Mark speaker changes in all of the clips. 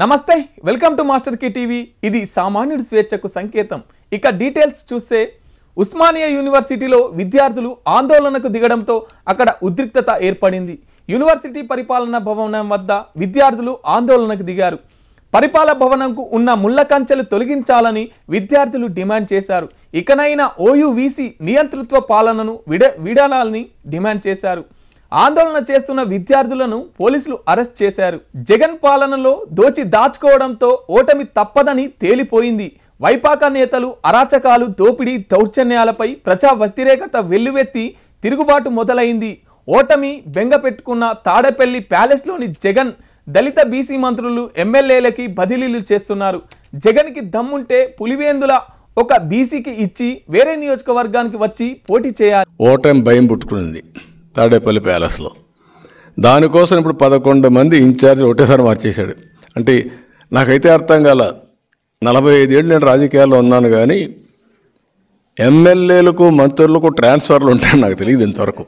Speaker 1: నమస్తే welcome to master key TV ఇది సామాన్యుడి స్వేచ్ఛకు సంకేతం ఇక డీటెయిల్స్ చూస్తే ఉస్మానియా యూనివర్సిటీలో విద్యార్థులు ఆందోళనకు దిగడంతో అక్కడ ఉద్రిక్తత ఏర్పడింది యూనివర్సిటీ పరిపాలనా భవనం వద్ద విద్యార్థులు ఆందోళనకు దిగారు పరిపాలన భవనంకు ఉన్న ముళ్ళ కంచెలు తొలగించాలని విద్యార్థులు డిమాండ్ చేశారు ఇకనైనా ఓయూవీసీ నియంతృత్వ పాలనను విడ విడాలని డిమాండ్ చేశారు ఆందోళన చేస్తున్న విద్యార్థులను పోలీసులు అరెస్ట్ చేశారు జగన్ పాలనలో దోచి దాచుకోవడంతో ఓటమి తప్పదని తేలిపోయింది వైపాక నేతలు అరాచకాలు దోపిడీ దౌర్జన్యాలపై ప్రజా వ్యతిరేకత వెల్లువెత్తి తిరుగుబాటు మొదలైంది ఓటమి బెంగ పెట్టుకున్న తాడేపల్లి ప్యాలెస్లోని జగన్ దళిత బీసీ మంత్రులు ఎమ్మెల్యేలకి బదిలీలు చేస్తున్నారు జగన్కి దమ్ముంటే పులివేందుల ఒక బీసీకి ఇచ్చి వేరే నియోజకవర్గానికి వచ్చి పోటీ చేయాలి
Speaker 2: ఓటమి భయం పుట్టుకునింది తాడేపల్లి ప్యాలెస్లో దానికోసం ఇప్పుడు పదకొండు మంది ఇన్ఛార్జ్ ఒకటేసారి మార్చేశాడు అంటే నాకైతే అర్థం కాల నలభై ఐదేళ్ళు నేను రాజకీయాల్లో ఉన్నాను కానీ ఎమ్మెల్యేలకు మంత్రులకు ట్రాన్స్ఫర్లు ఉంటాయని నాకు తెలియదు ఇంతవరకు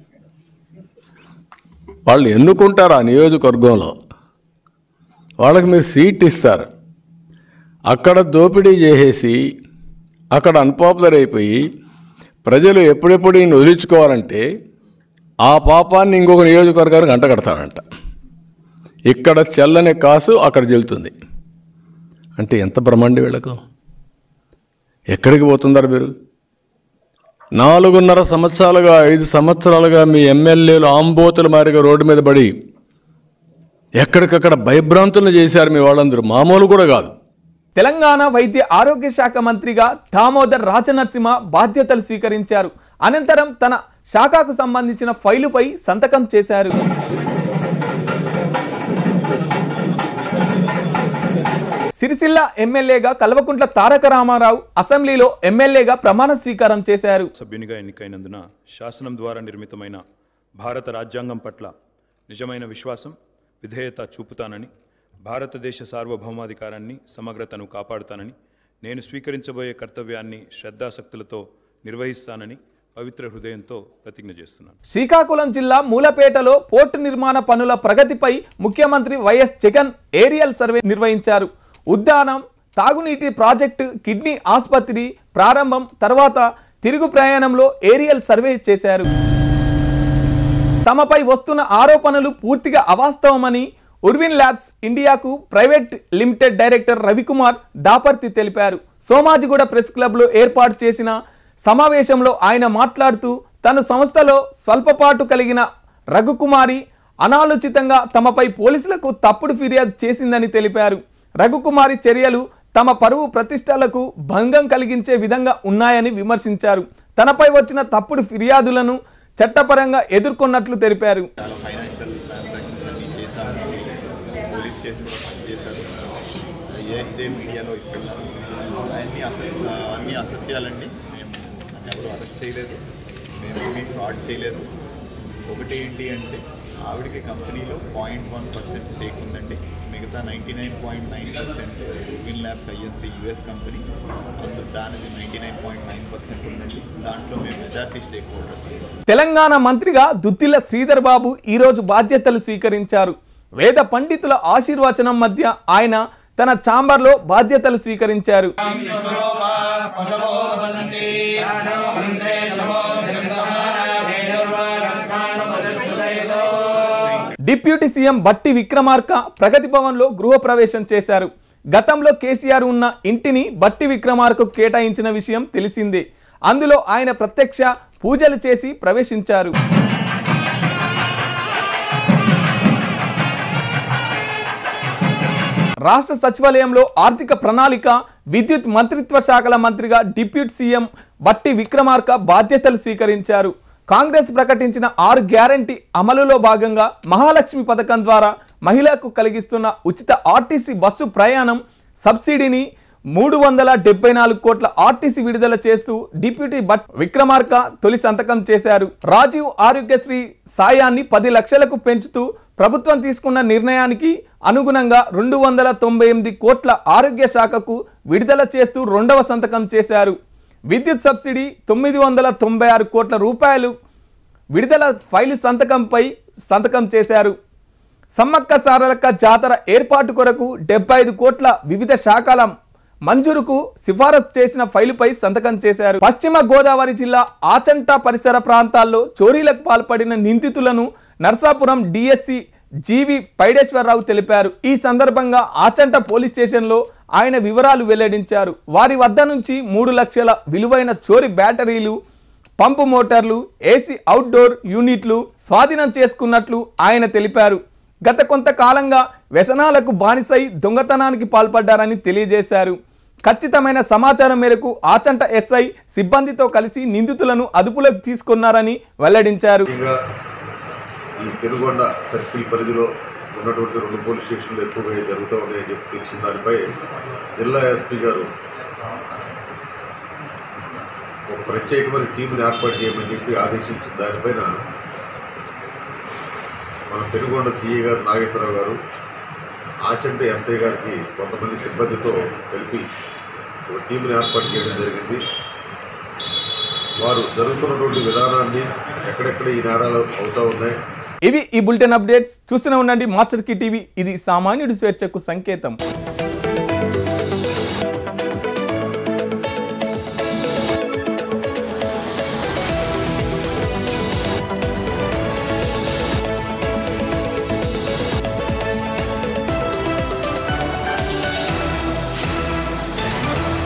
Speaker 2: వాళ్ళు ఎన్నుకుంటారు ఆ నియోజకవర్గంలో వాళ్ళకి మీరు సీట్ ఇస్తారు అక్కడ దోపిడీ చేసేసి అక్కడ అన్పాపులర్ అయిపోయి ప్రజలు ఎప్పుడెప్పుడు ఈయన వదిలించుకోవాలంటే ఆ పాపాన్ని ఇంకొక నియోజకవర్గానికి అంటగడతాడంట ఇక్కడ చెల్లని కాసు అక్కడ చెల్లుతుంది అంటే ఎంత బ్రహ్మాండి వీళ్ళకు ఎక్కడికి పోతున్నారు మీరు నాలుగున్నర సంవత్సరాలుగా ఐదు సంవత్సరాలుగా మీ ఎమ్మెల్యేలు ఆంబోతుల మారిగా రోడ్డు మీద పడి ఎక్కడికక్కడ భయభ్రాంతులను చేశారు మీ వాళ్ళందరూ మామూలు కూడా కాదు
Speaker 1: తెలంగాణ వైద్య ఆరోగ్య శాఖ మంత్రిగా దామోదర్ రాజనరసింహ బాధ్యతలు స్వీకరించారు అనంతరం తన శాఖకు సంబంధించిన ఫైలుపై సంతకం చేశారు సిరిసిల్ల ఎమ్మెల్యేగా కల్వకుంట్ల తారక రామారావు అసెంబ్లీలో ఎమ్మెల్యేగా ప్రమాణ స్వీకారం చేశారు
Speaker 3: సభ్యునిగా ఎన్నికైనందున శాసనం ద్వారా నిర్మితమైన భారత రాజ్యాంగం పట్ల నిజమైన విశ్వాసం విధేయత చూపుతానని భారతదేశ సార్వభౌమాధికారాన్ని సమగ్రతను కాపాడుతానని నేను స్వీకరించబోయే కర్తవ్యాన్ని శ్రద్ధాసక్తులతో నిర్వహిస్తానని పవిత్ర హృదయంతో ప్రతిజ్ఞ చేస్తున్నాను
Speaker 1: శ్రీకాకుళం జిల్లా మూలపేటలో పోర్టు నిర్మాణ పనుల ప్రగతిపై ముఖ్యమంత్రి వైఎస్ జగన్ ఏరియల్ సర్వే నిర్వహించారు ఉద్యానం తాగునీటి ప్రాజెక్టు కిడ్నీ ఆసుపత్రి ప్రారంభం తర్వాత తిరుగు ప్రయాణంలో ఏరియల్ సర్వే చేశారు తమపై వస్తున్న ఆరోపణలు పూర్తిగా అవాస్తవమని ఉర్విన్ ల్యాబ్స్ ఇండియాకు private limited director Ravikumar Daparthi తెలిపారు సోమాజిగూడ ప్రెస్ క్లబ్లో ఏర్పాటు చేసిన సమావేశంలో ఆయన మాట్లాడుతూ తన సంస్థలో స్వల్పపాటు కలిగిన రఘుకుమారి అనాలోచితంగా తమపై పోలీసులకు తప్పుడు ఫిర్యాదు చేసిందని తెలిపారు రఘుకుమారి చర్యలు తమ పరువు ప్రతిష్టలకు భంగం కలిగించే విధంగా ఉన్నాయని విమర్శించారు తనపై వచ్చిన తప్పుడు ఫిర్యాదులను చట్టపరంగా ఎదుర్కొన్నట్లు తెలిపారు
Speaker 4: చాలా ఫైనాన్షియల్ ట్రాన్సాక్షన్స్ అన్ని చేశాము పోలీస్ కేసు కూడా పనిచేశారు ఏ ఇదే మీడియాలో ఇస్తున్నారు అన్ని అస అన్ని అసత్యాలండి మేము నన్ను ఎవరు అరెస్ట్ చేయలేదు మేము ఏమీ ఫ్రాడ్ చేయలేదు ఒకటి ఏంటి అంటే ఆవిడకి కంపెనీలో పాయింట్ వన్ పర్సెంట్ స్టేక్ ఉందండి మిగతా ninety nine point nine percent win labs INC US company అందులో దానిది ninety nine point nine percent ఉందండి దాంట్లో మేము మెజార్టీ స్టేక్ హోల్డర్స్
Speaker 1: తెలంగాణ మంత్రిగా దుద్దిల్ల శ్రీధర్ బాబు ఈరోజు బాధ్యతలు స్వీకరించారు వేద పండితుల ఆశీర్వచనం మధ్య ఆయన తన ఛాంబర్లో బాధ్యతలు స్వీకరించారు డిప్యూటీ సీఎం బట్టి విక్రమార్క ప్రగతి భవన్లో గృహప్రవేశం చేశారు గతంలో కేసీఆర్ ఉన్న ఇంటిని బట్టి విక్రమార్క కేటాయించిన విషయం తెలిసిందే అందులో ఆయన ప్రత్యక్ష పూజలు చేసి ప్రవేశించారు రాష్ట్ర సచివాలయంలో ఆర్థిక ప్రణాళిక విద్యుత్ మంత్రిత్వ శాఖల మంత్రిగా డిప్యూటీ సీఎం బట్టి విక్రమార్క బాధ్యతలు స్వీకరించారు కాంగ్రెస్ ప్రకటించిన ఆరు గ్యారంటీ అమలులో భాగంగా మహాలక్ష్మి పథకం ద్వారా మహిళలకు కలిగిస్తున్న ఉచిత ఆర్టీసీ బస్సు ప్రయాణం సబ్సిడీని మూడు వందల డెబ్బై నాలుగు కోట్ల ఆర్టీసీ విడుదల చేస్తూ డిప్యూటీ బట్ విక్రమార్క తొలి సంతకం చేశారు రాజీవ్ ఆరోగ్యశ్రీ సాయాన్ని పది లక్షలకు పెంచుతూ ప్రభుత్వం తీసుకున్న నిర్ణయానికి అనుగుణంగా రెండు వందల తొంభై ఎనిమిది కోట్ల ఆరోగ్య శాఖకు విడుదల చేస్తూ రెండవ సంతకం చేశారు విద్యుత్ సబ్సిడీ తొమ్మిది వందల తొంభై ఆరు కోట్ల రూపాయలు విడుదల ఫైలు సంతకంపై సంతకం చేశారు సమ్మక్క సారలక్క జాతర ఏర్పాటు కొరకు డెబ్బై ఐదు కోట్ల వివిధ శాఖల మంజూరుకు సిఫారసు చేసిన ఫైలుపై సంతకం చేశారు పశ్చిమ గోదావరి జిల్లా ఆచంట పరిసర ప్రాంతాల్లో చోరీలకు పాల్పడిన నిందితులను నర్సాపురం డిఎస్సి జీవి పైడేశ్వరరావు తెలిపారు ఈ సందర్భంగా ఆచంట పోలీస్ స్టేషన్లో ఆయన వివరాలు వెల్లడించారు వారి వద్ద నుంచి మూడు లక్షల విలువైన చోరీ బ్యాటరీలు పంపు మోటార్లు ఏసీ అవుట్డోర్ యూనిట్లు స్వాధీనం చేసుకున్నట్లు ఆయన తెలిపారు గత కొంతకాలంగా వ్యసనాలకు బానిసై దొంగతనానికి పాల్పడ్డారని తెలియజేశారు ఖచ్చితమైన సమాచారం మేరకు ఆచంట ఎస్ఐ సిబ్బందితో కలిసి నిందితులను అదుపులోకి తీసుకున్నారని వెల్లడించారు
Speaker 5: ముఖ్యంగా ఈ పెనుగొండ సర్కిల్ పరిధిలో ఉన్నటువంటి రెండు పోలీస్ స్టేషన్లు ఎక్కువగా జరుగుతూ ఉన్నాయని చెప్పి తెలిసిన దానిపై జిల్లా ఎస్పీ గారు ఒక ప్రత్యేకమైన టీంని ఏర్పాటు చేయమని చెప్పి ఆదేశించిన దానిపైన మన పెనుగొండ సిఐ గారు నాగేశ్వరరావు గారు ఆచంట ఎస్ఐ గారికి కొంతమంది సిబ్బందితో కలిపి ఒక టీంని ఏర్పాటు చేయడం జరిగింది వారు జరుగుతున్నటువంటి విధానాన్ని ఎక్కడెక్కడ ఈ నేరాలు అవుతూ ఉన్నాయి
Speaker 1: ఇవి ఈ బులెటిన్ అప్డేట్స్ చూస్తూనే ఉండండి మాస్టర్ కి టీవీ ఇది సామాన్యుడి స్వేచ్ఛకు సంకేతం